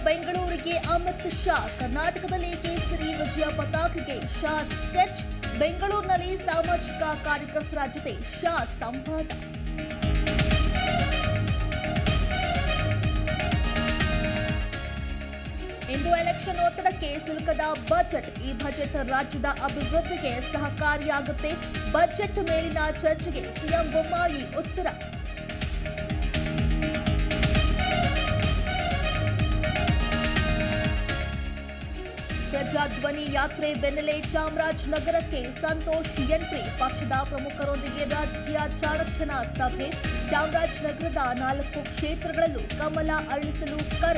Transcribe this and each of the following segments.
ಬೆಂಗಳೂರಿಗೆ ಅಮಿತ್ ಶಾ ಕರ್ನಾಟಕದಲ್ಲಿ ಕೇಸರಿ ವಿಜಯ ಪತಾಕೆಗೆ ಶಾ ಸ್ಕೆಚ್ ಬೆಂಗಳೂರಿನಲ್ಲಿ ಸಾಮಾಜಿಕ ಕಾರ್ಯಕರ್ತರ ಜೊತೆ ಶಾ ಸಂವಾದ ಇಂದು ಎಲೆಕ್ಷನ್ ಒತ್ತಡಕ್ಕೆ ಸಿಲುಕದ ಬಜೆಟ್ ಈ ಬಜೆಟ್ ರಾಜ್ಯದ ಅಭಿವೃದ್ಧಿಗೆ ಸಹಕಾರಿಯಾಗುತ್ತೆ ಬಜೆಟ್ ಮೇಲಿನ ಚರ್ಚೆಗೆ ಸಿಎಂ ಬೊಮ್ಮಾಯಿ ಉತ್ತರ ಪ್ರಜಾಧ್ವನಿ ಯಾತ್ರೆ ಬೆನ್ನಲ್ಲೇ ಚಾಮರಾಜನಗರಕ್ಕೆ ಸಂತೋಷ್ ಎಂಟ್ರಿ ಪಕ್ಷದ ಪ್ರಮುಖರೊಂದಿಗೆ ರಾಜಕೀಯ ಚಾಣಕ್ಯನ ಸಭೆ ಚಾಮರಾಜನಗರದ ನಾಲ್ಕು ಕ್ಷೇತ್ರಗಳಲ್ಲೂ ಕಮಲ ಅರಳಿಸಲು ಕರೆ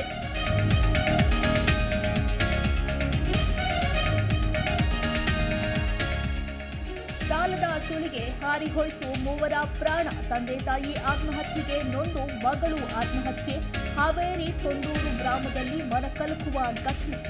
ಸಾಲದ ಸುಳಿಗೆ ಹಾರಿಹೋಯ್ತು ಮೂವರ ಪ್ರಾಣ ತಂದೆ ತಾಯಿ ಆತ್ಮಹತ್ಯೆಗೆ ನೊಂದು ಮಗಳು ಆತ್ಮಹತ್ಯೆ ಹಾವೇರಿ ತೊಂಡೂರು ಗ್ರಾಮದಲ್ಲಿ ಮನಕಲಕುವ ಘಟನೆ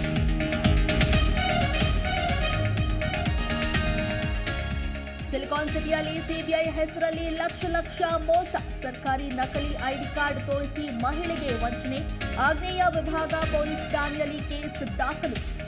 ಸಿಲಿಕಾನ್ ಸಿಟಿಯಲ್ಲಿ ಸಿಬಿಐ ಹೆಸರಲ್ಲಿ ಲಕ್ಷ ಲಕ್ಷ ಮೋಸ ಸರ್ಕಾರಿ ನಕಲಿ ಐಡಿ ಕಾರ್ಡ್ ತೋರಿಸಿ ಮಹಿಳೆಗೆ ವಂಚನೆ ಆಗ್ನೇಯ ವಿಭಾಗ ಪೊಲೀಸ್ ಠಾಣೆಯಲ್ಲಿ ಕೇಸ್ ದಾಖಲು